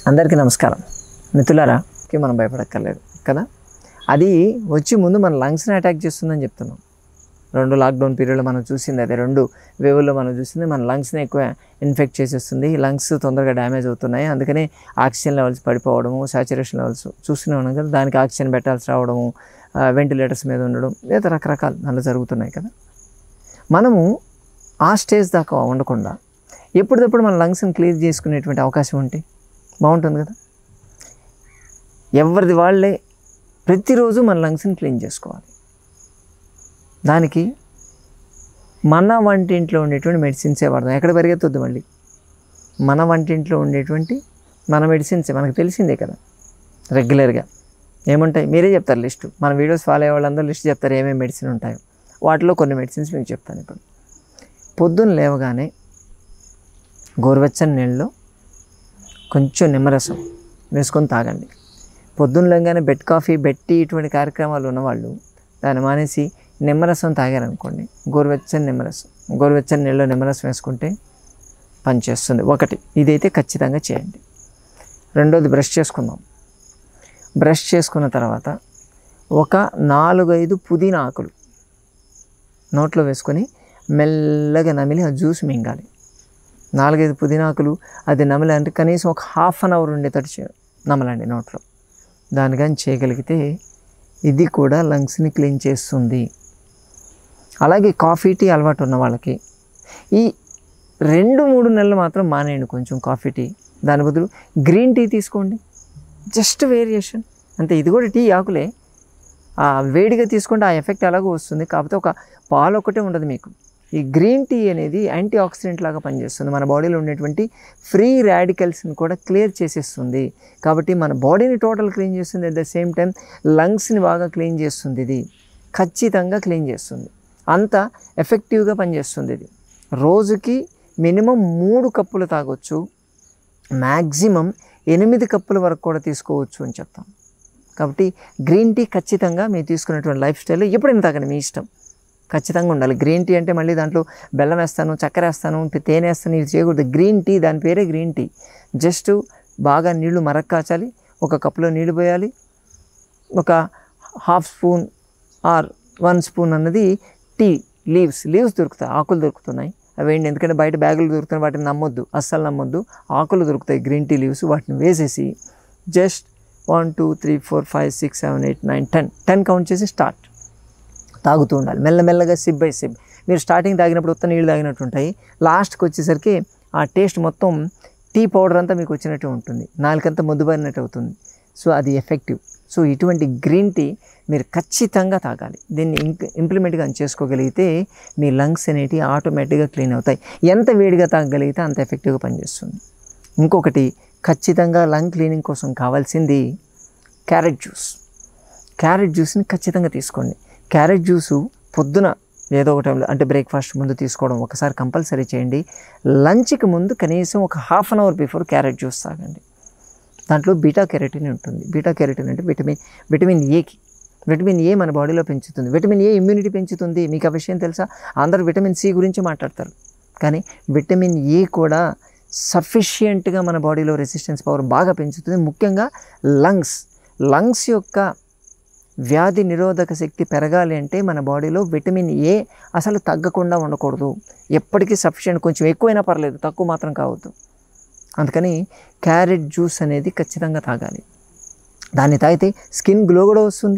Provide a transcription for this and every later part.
అందరికీ నమస్కారం మిత్రులారాకి మనం భయపడక్కర్లేదు కదా అది వచ్చి ముందు మన లంగ్స్ని అటాక్ చేస్తుందని చెప్తున్నాం రెండు లాక్డౌన్ పీరియడ్లో మనం చూసింది అదే రెండు వేవుల్లో మనం చూసింది మన లంగ్స్ని ఎక్కువ ఇన్ఫెక్ట్ చేసేస్తుంది లంగ్స్ తొందరగా డ్యామేజ్ అవుతున్నాయి అందుకని ఆక్సిజన్ లెవెల్స్ పడిపోవడము సాచురేషన్ లెవెల్స్ చూస్తూనే ఉన్నాం కదా దానికి ఆక్సిజన్ పెట్టాల్సి రావడము వెంటిలేటర్స్ మీద ఉండడం లేదా రకరకాలు అలా జరుగుతున్నాయి కదా మనము ఆ స్టేజ్ దాకా ఉండకుండా ఎప్పటికప్పుడు మన లంగ్స్ని క్లియర్ చేసుకునేటువంటి అవకాశం ఉంటే బాగుంటుంది కదా ఎవరిది వాళ్ళే ప్రతిరోజు మన లంగ్స్ని క్లీన్ చేసుకోవాలి దానికి మన వంటింట్లో ఉండేటువంటి మెడిసిన్సే వాడదాం ఎక్కడ పరిగెత్తొద్దు మళ్ళీ మన వంటింట్లో ఉండేటువంటి మన మెడిసిన్సే మనకు తెలిసిందే కదా రెగ్యులర్గా ఏముంటాయి మీరే చెప్తారు లిస్టు మన వీడియోస్ ఫాలో అయ్యే వాళ్ళందరూ లిస్ట్ చెప్తారు ఏమేమి మెడిసిన్ ఉంటాయో వాటిలో కొన్ని మెడిసిన్స్ మీకు చెప్తాను ఇప్పుడు పొద్దున్న లేవగానే గోరువెచ్చని నీళ్ళలో కొంచెం నిమ్మరసం వేసుకొని తాగండి పొద్దున్న లేగానే బెడ్ కాఫీ బెడ్ టీ ఇటువంటి కార్యక్రమాలు ఉన్నవాళ్ళు దాన్ని మానేసి నిమ్మరసం తాగారనుకోండి గోరువెచ్చని నిమ్మరసం గోరువెచ్చని నీళ్ళలో నిమ్మరసం వేసుకుంటే పనిచేస్తుంది ఒకటి ఇదైతే ఖచ్చితంగా చేయండి రెండోది బ్రష్ చేసుకుందాం బ్రష్ చేసుకున్న తర్వాత ఒక నాలుగైదు పుదీనా ఆకులు నోట్లో వేసుకొని మెల్లగా నమిలి ఆ జ్యూస్ మింగాలి నాలుగైదు పుదీనాకులు అది నమలి అంటే కనీసం ఒక హాఫ్ అన్ అవర్ ఉండేటట్టు చే నమలండి నోట్లో దాని కానీ చేయగలిగితే ఇది కూడా లంగ్స్ని క్లీన్ చేస్తుంది అలాగే కాఫీ టీ అలవాటు ఉన్న వాళ్ళకి ఈ రెండు మూడు నెలలు మాత్రం మానేయండి కొంచెం కాఫీ టీ దాని బదులు గ్రీన్ టీ తీసుకోండి జస్ట్ వేరియేషన్ అంతే ఇది కూడా టీ ఆకులే ఆ వేడిగా తీసుకుంటే ఆ ఎఫెక్ట్ అలాగూ వస్తుంది కాకపోతే ఒక పాలు ఒకటే ఉండదు మీకు ఈ గ్రీన్ టీ అనేది యాంటీ ఆక్సిడెంట్ లాగా పనిచేస్తుంది మన బాడీలో ఉండేటువంటి ఫ్రీ రాడికల్స్ని కూడా క్లియర్ చేసేస్తుంది కాబట్టి మన బాడీని టోటల్ క్లీన్ చేస్తుంది అట్ ద సేమ్ టైం లంగ్స్ని బాగా క్లీన్ చేస్తుంది ఇది ఖచ్చితంగా క్లీన్ చేస్తుంది అంత ఎఫెక్టివ్గా పనిచేస్తుంది ఇది రోజుకి మినిమం మూడు కప్పులు తాగొచ్చు మ్యాక్సిమం ఎనిమిది కప్పుల వరకు కూడా తీసుకోవచ్చు అని చెప్తాం కాబట్టి గ్రీన్ టీ ఖచ్చితంగా మీరు తీసుకున్నటువంటి లైఫ్ స్టైల్ ఎప్పుడైనా తాగండి మీ ఇష్టం ఖచ్చితంగా ఉండాలి గ్రీన్ టీ అంటే మళ్ళీ దాంట్లో బెల్లం వేస్తాను చక్కెర వేస్తాను తేనె వేస్తాను ఇది చేయకూడదు గ్రీన్ టీ దాని పేరే గ్రీన్ టీ జస్ట్ బాగా నీళ్లు మరక్ కాచాలి ఒక కప్లో నీళ్లు పోయాలి ఒక half spoon or one spoon అన్నది టీ లీవ్స్ లీవ్స్ దొరుకుతాయి ఆకులు దొరుకుతున్నాయి అవి ఏంటి ఎందుకంటే బయట బ్యాగులు దొరుకుతున్నాయి వాటిని నమ్మొద్దు అస్సలు నమ్మొద్దు ఆకులు దొరుకుతాయి గ్రీన్ టీ లీవ్స్ వాటిని వేసేసి just one two three four five six seven eight nine ten ten count చేసి స్టార్ట్ తాగుతూ ఉండాలి మెల్లమెల్లగా సిప్ బై సిప్ మీరు స్టార్టింగ్ తాగినప్పుడు ఉత్త నీళ్ళు తాగినట్టు ఉంటాయి లాస్ట్కి వచ్చేసరికి ఆ టేస్ట్ మొత్తం టీ పౌడర్ అంతా మీకు వచ్చినట్టు ఉంటుంది నాలుకంతా ముద్దుబారినట్టు అవుతుంది సో అది ఎఫెక్టివ్ సో ఇటువంటి గ్రీన్ టీ మీరు ఖచ్చితంగా తాగాలి దీన్ని ఇంక్ ఇంప్లిమెంట్గా చేసుకోగలిగితే మీ లంగ్స్ అనేటివి ఆటోమేటిక్గా క్లీన్ అవుతాయి ఎంత వేడిగా తాగగలిగితే అంత ఎఫెక్టివ్గా పనిచేస్తుంది ఇంకొకటి ఖచ్చితంగా లంగ్ క్లీనింగ్ కోసం కావాల్సింది క్యారెట్ జ్యూస్ క్యారెట్ జ్యూస్ని ఖచ్చితంగా తీసుకోండి క్యారెట్ జ్యూసు పొద్దున ఏదో ఒక టైంలో అంటే బ్రేక్ఫాస్ట్ ముందు తీసుకోవడం ఒకసారి కంపల్సరీ చేయండి లంచ్కి ముందు కనీసం ఒక half an hour before carrot juice తాగండి దాంట్లో బీటా కెరటిన్ ఉంటుంది బీటా కెరటిన్ అంటే విటమిన్ విటమిన్ ఏకి విటమిన్ ఏ మన బాడీలో పెంచుతుంది విటమిన్ ఏ ఇమ్యూనిటీ పెంచుతుంది మీకు ఆ విషయం తెలుసా అందరూ విటమిన్ సి గురించి మాట్లాడతారు కానీ విటమిన్ ఏ కూడా సఫిషియెంట్గా మన బాడీలో రెసిస్టెన్స్ పవర్ బాగా పెంచుతుంది ముఖ్యంగా లంగ్స్ లంగ్స్ యొక్క వ్యాధి నిరోధక శక్తి పెరగాలి అంటే మన బాడీలో విటమిన్ ఏ అసలు తగ్గకుండా ఉండకూడదు ఎప్పటికీ సఫిషియెంట్ కొంచెం ఎక్కువైనా పర్లేదు తక్కువ మాత్రం కావద్దు అందుకని క్యారెట్ జ్యూస్ అనేది ఖచ్చితంగా తాగాలి దాన్ని తాగితే స్కిన్ గ్లో కూడా వస్తుంది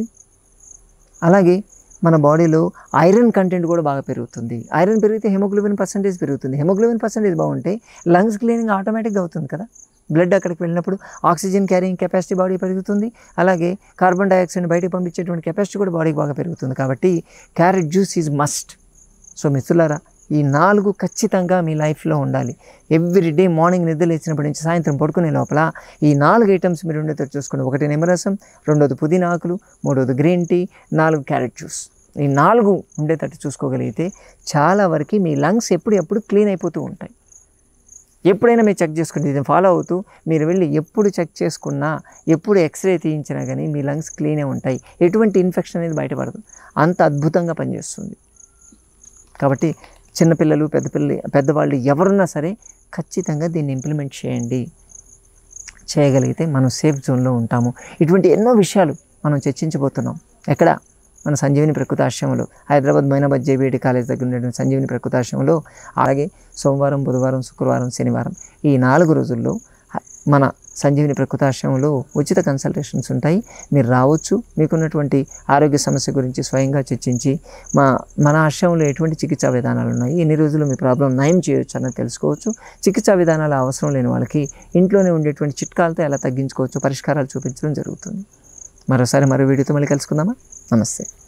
అలాగే మన బాడీలో ఐరన్ కంటెంట్ కూడా బాగా పెరుగుతుంది ఐరన్ పెరిగితే హెమోగ్లోబిన్ పర్సంటేజ్ పెరుగుతుంది హెమోగ్లోబిన్ పర్సంటేజ్ బాగుంటే లంగ్స్ క్లీనింగ్ ఆటోమేటిక్గా అవుతుంది కదా బ్లడ్ అక్కడికి వెళ్ళినప్పుడు ఆక్సిజన్ క్యారింగ్ కెపాసిటీ బాడీ పెరుగుతుంది అలాగే కార్బన్ డైఆక్సైడ్ బయటకు పంపించేటువంటి కెపాసిటీ కూడా బాడీకి బాగా పెరుగుతుంది కాబట్టి carrot juice is must so మిత్రులారా ఈ నాలుగు ఖచ్చితంగా మీ లైఫ్లో ఉండాలి ఎవ్రీ డే మార్నింగ్ నిద్ర లేచినప్పటి నుంచి సాయంత్రం పడుకునే లోపల ఈ నాలుగు ఐటమ్స్ మీరు ఉండేటట్టు చూసుకోండి ఒకటి నిమ్మరసం రెండోది పుదీనా ఆకులు మూడోది గ్రీన్ టీ నాలుగు క్యారెట్ జ్యూస్ ఈ నాలుగు ఉండేటట్టు చూసుకోగలిగితే చాలా వరకు మీ లంగ్స్ ఎప్పుడు ఎప్పుడు క్లీన్ అయిపోతూ ఉంటాయి ఎప్పుడైనా మీరు చెక్ చేసుకుంటే ఇది ఫాలో అవుతూ మీరు వెళ్ళి ఎప్పుడు చెక్ చేసుకున్నా ఎప్పుడు ఎక్స్రే తీయించినా కానీ మీ లంగ్స్ క్లీనే ఉంటాయి ఎటువంటి ఇన్ఫెక్షన్ అనేది బయటపడదు అంత అద్భుతంగా పనిచేస్తుంది కాబట్టి చిన్నపిల్లలు పెద్ద పిల్లలు పెద్దవాళ్ళు ఎవరున్నా సరే ఖచ్చితంగా దీన్ని ఇంప్లిమెంట్ చేయండి చేయగలిగితే మనం సేఫ్ జోన్లో ఉంటాము ఇటువంటి ఎన్నో విషయాలు మనం చర్చించబోతున్నాం ఎక్కడ మన సంజీవిని ప్రకృతి ఆశ్రమంలో హైదరాబాద్ మైనాబాద్ జేబీఐటి కాలేజ్ దగ్గర ఉన్నటువంటి సంజీవిని ప్రకృతి ఆశ్రమంలో అలాగే సోమవారం బుధవారం శుక్రవారం శనివారం ఈ నాలుగు రోజుల్లో హ- మన సంజీవిని ప్రకృతి ఆశ్రమంలో ఉచిత కన్సల్టేషన్స్ ఉంటాయి మీరు రావచ్చు మీకున్నటువంటి ఆరోగ్య సమస్య గురించి స్వయంగా చర్చించి మా మన ఆశ్రమంలో ఎటువంటి చికిత్సా విధానాలు ఉన్నాయి ఎన్ని రోజులు మీ ప్రాబ్లం నయం చేయొచ్చు అన్నది తెలుసుకోవచ్చు చికిత్సా విధానాలు అవసరం లేని వాళ్ళకి ఇంట్లోనే ఉండేటువంటి చిట్కాలతో ఎలా తగ్గించుకోవచ్చు పరిష్కారాలు చూపించడం జరుగుతుంది మరోసారి మరో వీడియోతో మళ్ళీ కలుసుకుందామా నమస్తే